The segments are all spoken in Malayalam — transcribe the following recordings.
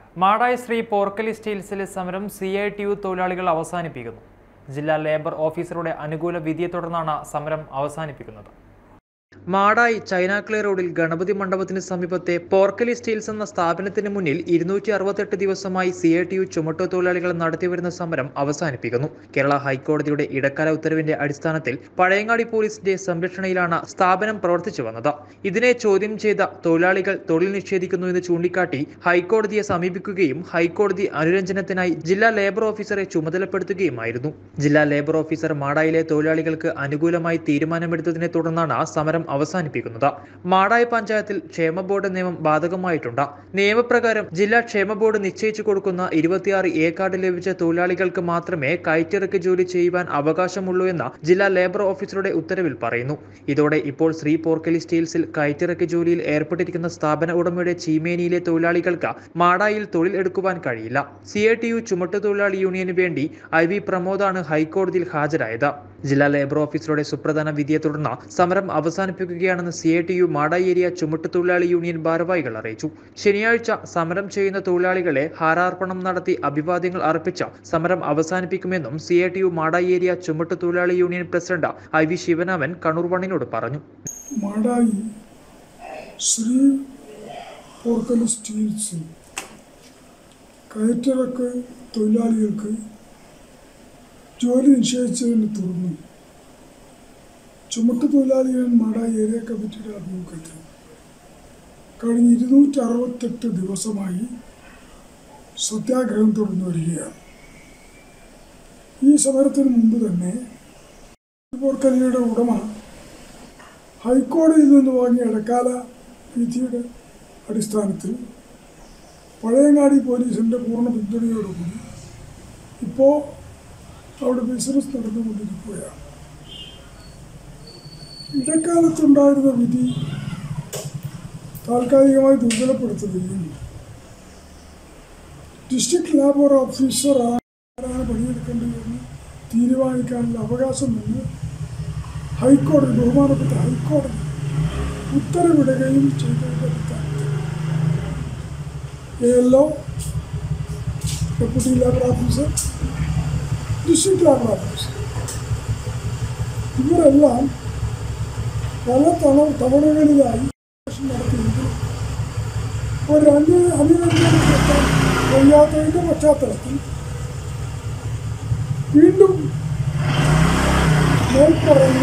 മാടായി ശ്രീ പോർക്കലി സ്റ്റീൽസിലെ സമരം സി ഐ ടി യു തൊഴിലാളികൾ അവസാനിപ്പിക്കുന്നു ജില്ലാ ലേബർ ഓഫീസറുടെ അനുകൂല വിധിയെ തുടർന്നാണ് സമരം അവസാനിപ്പിക്കുന്നത് മാടായി ചൈനാക്ലേ റോഡിൽ ഗണപതി മണ്ഡപത്തിന് സമീപത്തെ പോർക്കലി സ്റ്റീൽസ് എന്ന സ്ഥാപനത്തിന് മുന്നിൽ ഇരുന്നൂറ്റി അറുപത്തെട്ട് ദിവസമായി സി ഐ ടി യു ചുമട്ടു തൊഴിലാളികൾ നടത്തിവരുന്ന സമരം അവസാനിപ്പിക്കുന്നു കേരള ഹൈക്കോടതിയുടെ ഇടക്കാല ഉത്തരവിന്റെ അടിസ്ഥാനത്തിൽ പഴയങ്ങാടി പോലീസിന്റെ സംരക്ഷണയിലാണ് സ്ഥാപനം പ്രവർത്തിച്ചു വന്നത് ഇതിനെ ചോദ്യം ചെയ്ത തൊഴിലാളികൾ തൊഴിൽ നിഷേധിക്കുന്നു എന്ന് ചൂണ്ടിക്കാട്ടി ഹൈക്കോടതിയെ സമീപിക്കുകയും ഹൈക്കോടതി അനുരഞ്ജനത്തിനായി ജില്ലാ ലേബർ ഓഫീസറെ ചുമതലപ്പെടുത്തുകയുമായിരുന്നു ജില്ലാ ലേബർ ഓഫീസർ മാടായിലെ തൊഴിലാളികൾക്ക് അനുകൂലമായി തീരുമാനമെടുത്തതിനെ തുടർന്നാണ് സമരം അവസാനിപ്പിക്കുന്നത് മാടായി പഞ്ചായത്തിൽ ക്ഷേമ ബോർഡ് നിയമം ബാധകമായിട്ടുണ്ട് നിയമപ്രകാരം ജില്ലാ ക്ഷേമ ബോർഡ് നിശ്ചയിച്ചു കൊടുക്കുന്ന ഇരുപത്തിയാറ് എ കാർഡ് ലഭിച്ച തൊഴിലാളികൾക്ക് മാത്രമേ കയറ്റിറക്കി ജോലി ചെയ്യുവാൻ അവകാശമുള്ളൂ എന്ന ജില്ലാ ലേബർ ഓഫീസറുടെ ഉത്തരവിൽ പറയുന്നു ഇതോടെ ഇപ്പോൾ ശ്രീ പോർക്കലി സ്റ്റീൽസിൽ കയറ്റിറക്കി ജോലിയിൽ ഏർപ്പെട്ടിരിക്കുന്ന സ്ഥാപന ഉടമയുടെ ചീമേനിയിലെ തൊഴിലാളികൾക്ക് മാടായിൽ തൊഴിൽ എടുക്കുവാൻ കഴിയില്ല സി ഐ ടി യു ചുമട്ടുതൊഴിലാളി യൂണിയന് വേണ്ടി ഐ വി പ്രമോദാണ് ഹൈക്കോടതിയിൽ ഹാജരായത് ജില്ലാ ലേബർ ഓഫീസറുടെ സുപ്രധാന വിധിയെ തുടർന്ന് സമരം അവസാനിപ്പിക്കുകയാണെന്ന് C I T U Madayi area ചുമട്ടുതൊഴിലാളി യൂണിയൻ ഭാരവാഹികൾ അറിയിച്ചു ശനിയാഴ്ച സമരം ചെയ്യുന്ന തൊഴിലാളികളെ ഹാരാർപ്പണം നടത്തി അഭിവാദ്യങ്ങൾ അർപ്പിച്ച സമരം അവസാനിപ്പിക്കുമെന്നും C I T U Madayi area ചുമട്ടുതൊഴിലാളി union president I V Sivanaman Kannur വണ്ണിനോട് പറഞ്ഞു മാടായി ശ്രീ പോർക്കൽ സ്റ്റീൽസ് കയറ്റിറക്ക് തൊഴിലാളികൾക്ക് ജോലി നിശ്ചയിച്ചതിനെ തുടർന്ന് ചുമട്ട് തൊഴിലാളികൾ മാടായി ഏരിയ കമ്മിറ്റിയുടെ ആഭിമുഖ്യത്തിൽ കഴിഞ്ഞ ഇരുന്നൂറ്റി അറുപത്തെട്ട് ദിവസമായി സത്യാഗ്രഹം തുടർന്നു വരികയാണ് ഈ സമരത്തിന് മുമ്പ് തന്നെ പോർക്കലിയുടെ ഉടമ ഹൈക്കോടതിയിൽ നിന്ന് വാങ്ങിയ ഇടക്കാല വിധിയുടെ അടിസ്ഥാനത്തിൽ പഴയങ്ങാടി പോലീസിൻ്റെ പൂർണ്ണ പിന്തുണയോടുകൂടി ഇപ്പോൾ അവിടെ ബിസിനസ് നടന്നുകൊണ്ടിരിക്കുകയാണ് ഇടക്കാലത്തുണ്ടായിരുന്ന വിധി താൽക്കാലികമായി ദുർബലപ്പെടുത്തുകയും ഡിസ്ട്രിക്ട് ലേബർ ഓഫീസർ ആരാണ് പണിയെടുക്കേണ്ടതെന്ന് തീരുമാനിക്കാനുള്ള അവകാശം നിന്ന് ഹൈക്കോടതി ബഹുമാനപ്പെട്ട ഹൈക്കോടതി ഉത്തരവിടുകയും ചെയ്തതിൻ്റെ അടിസ്ഥാനത്തിൽ എല്ലോ deputy labour officer district labour officer ഇവരെല്ലാം പല തവണ തവണകളിലായി നടത്തിയെങ്കിലും ഒരു അന്യ അനുരഞ്ജനപ്പെടുത്താൻ കഴിയാത്തതിൻ്റെ പശ്ചാത്തലത്തിൽ വീണ്ടും മേൽപ്പറയുന്ന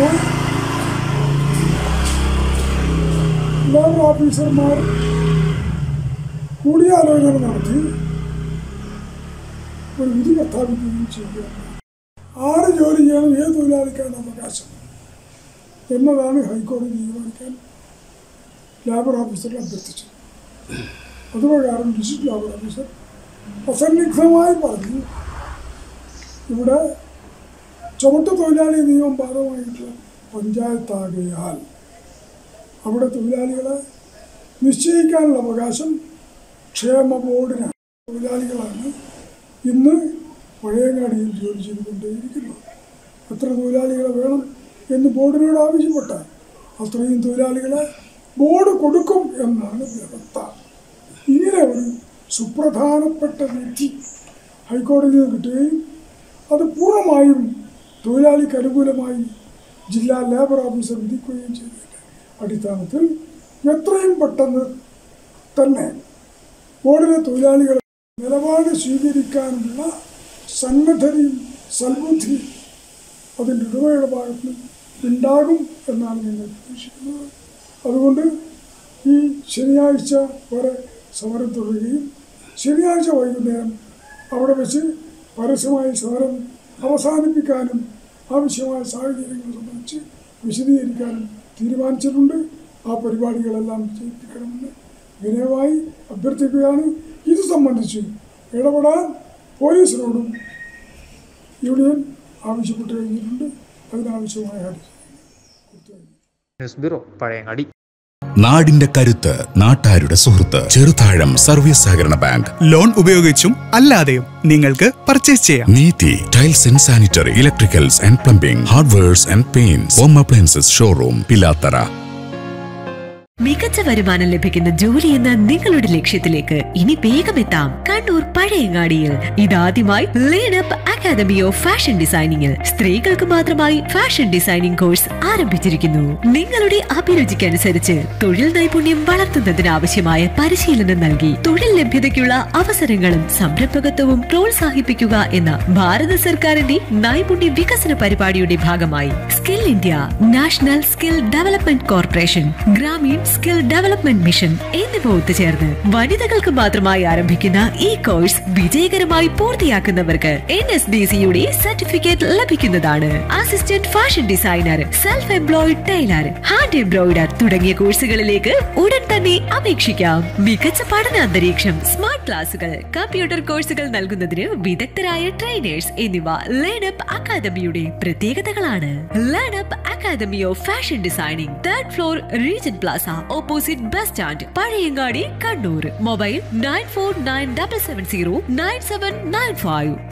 ലേബർ ഓഫീസർമാർ കൂടിയാലോചന നടത്തി ഒരു വിധി പ്രഖ്യാപിക്കുകയും ചെയ്യുകയാണ് ആര് ജോലി ചെയ്യണം ഏത് തൊഴിലാളിക്കാണ് അവകാശം എന്നതാണ് ഹൈക്കോടതി തീരുമാനിക്കാൻ ലേബർ ഓഫീസറെ അഭ്യർത്ഥിച്ചത് അതുപ്രകാരം ഡിസ്ട്രിക്ട് ലേബർ ഓഫീസർ അസന്നിഗ്ധമായി പറഞ്ഞു ഇവിടെ ചുമട്ട് തൊഴിലാളി നിയമം ബാധകമായിട്ടുള്ള പഞ്ചായത്താകയാൽ അവിടെ തൊഴിലാളികളെ നിശ്ചയിക്കാനുള്ള അവകാശം ക്ഷേമ ബോർഡിനാണ് തൊഴിലാളികളാണ് ഇന്ന് പഴയങ്ങാടിയിൽ ജോലി ചെയ്തുകൊണ്ടേയിരിക്കുന്നത് എത്ര തൊഴിലാളികളെ വേണം എന്ന് ബോർഡിനോട് ആവശ്യപ്പെട്ടാൽ അത്രയും തൊഴിലാളികളെ ബോർഡ് കൊടുക്കും എന്നാണ് വ്യവസ്ഥ ഇങ്ങനെ ഒരു സുപ്രധാനപ്പെട്ട വിധി ഹൈക്കോടതിയിൽ നിന്ന് കിട്ടുകയും അത് പൂർണ്ണമായും തൊഴിലാളിക്ക് അനുകൂലമായി ജില്ലാ ലേബർ ഓഫീസർ വിധിക്കുകയും ചെയ്തതിൻ്റെ അടിസ്ഥാനത്തിൽ എത്രയും പെട്ടെന്ന് തന്നെ ബോർഡിലെ തൊഴിലാളികൾ നിലപാട് സ്വീകരിക്കാനുള്ള സന്നദ്ധതയും സൽബുദ്ധിയും അതിൻ്റെ ഉടമയുടെ ഭാഗത്ത് ഉണ്ടാകും എന്നാണ് ഞങ്ങൾ പ്രതീക്ഷിക്കുന്നത് അതുകൊണ്ട് ഈ ശനിയാഴ്ച വരെ സമരം തുടരുകയും ശനിയാഴ്ച വൈകുന്നേരം അവിടെ വെച്ച് പരസ്യമായി സമരം അവസാനിപ്പിക്കാനും ആവശ്യമായ സാഹചര്യങ്ങൾ സംബന്ധിച്ച് വിശദീകരിക്കാനും തീരുമാനിച്ചിട്ടുണ്ട് ആ പരിപാടികളെല്ലാം വിജയിപ്പിക്കണമെന്ന് വിനയമായി അഭ്യർത്ഥിക്കുകയാണ് ഇത് സംബന്ധിച്ച് ഇടപെടാൻ പോലീസിനോടും യൂണിയൻ ആവശ്യപ്പെട്ട് കഴിഞ്ഞിട്ടുണ്ട് അതിനാവശ്യമായ ഹർജി കൊടുത്തു കഴിഞ്ഞു ന്യൂസ് ബ്യൂറോ പഴയങ്ങാടി നാടിന്റെ കരുത്ത് നാട്ടാരുടെ സുഹൃത്ത് ചെറുതാഴം സർവീസ് സഹകരണ ബാങ്ക് ലോൺ ഉപയോഗിച്ചും അല്ലാതെയും നിങ്ങൾക്ക് പർച്ചേസ് ചെയ്യാം Neethi tiles and sanitary electricals and plumbing hardwares and paints home appliances showroom Pilathara മികച്ച വരുമാനം ലഭിക്കുന്ന ജോലി എന്ന നിങ്ങളുടെ ലക്ഷ്യത്തിലേക്ക് ഇനി വേഗം എത്താം കണ്ണൂർ പഴയങ്ങാടിയിൽ ഇതാദ്യമായി ലേണപ്പ് അക്കാദമി ഓഫ് ഫാഷൻ ഡിസൈനിങ്ങിൽ സ്ത്രീകൾക്ക് മാത്രമായി ഫാഷൻ ഡിസൈനിംഗ് കോഴ്സ് ആരംഭിച്ചിരിക്കുന്നു നിങ്ങളുടെ അഭിരുചിക്കനുസരിച്ച് തൊഴിൽ നൈപുണ്യം വളർത്തുന്നതിനാവശ്യമായ പരിശീലനം നൽകി തൊഴിൽ ലഭ്യതയ്ക്കുള്ള അവസരങ്ങളും സംരംഭകത്വവും പ്രോത്സാഹിപ്പിക്കുക എന്ന ഭാരത സർക്കാരിന്റെ നൈപുണ്യ വികസന പരിപാടിയുടെ ഭാഗമായി skill India national skill development corporation Grameen skill development mission എന്നിവ ഒത്തുചേർന്ന് വനിതകൾക്ക് മാത്രമായി ആരംഭിക്കുന്ന ഈ കോഴ്സ് വിജയകരമായി പൂർത്തിയാക്കുന്നവർക്ക് എൻ എസ് ഡി സിയുടെ സർട്ടിഫിക്കറ്റ് ലഭിക്കുന്നതാണ് assistant fashion designer self employed tailor hand embroider തുടങ്ങിയ കോഴ്സുകളിലേക്ക് ഉടൻ തന്നെ അപേക്ഷിക്കാം മികച്ച പഠന അന്തരീക്ഷം സ്മാർട്ട് ക്ലാസുകൾ കമ്പ്യൂട്ടർ കോഴ്സുകൾ നൽകുന്നതിന് വിദഗ്ധരായ ട്രെയിനേഴ്സ് എന്നിവ ലേണപ്പ് അക്കാദമിയുടെ പ്രത്യേകതകളാണ് LearnUp academy of fashion designing third floor region plaza opposite bus stand Pazhayangadi Kannur mobile nine four nine double seven zero nine seven nine five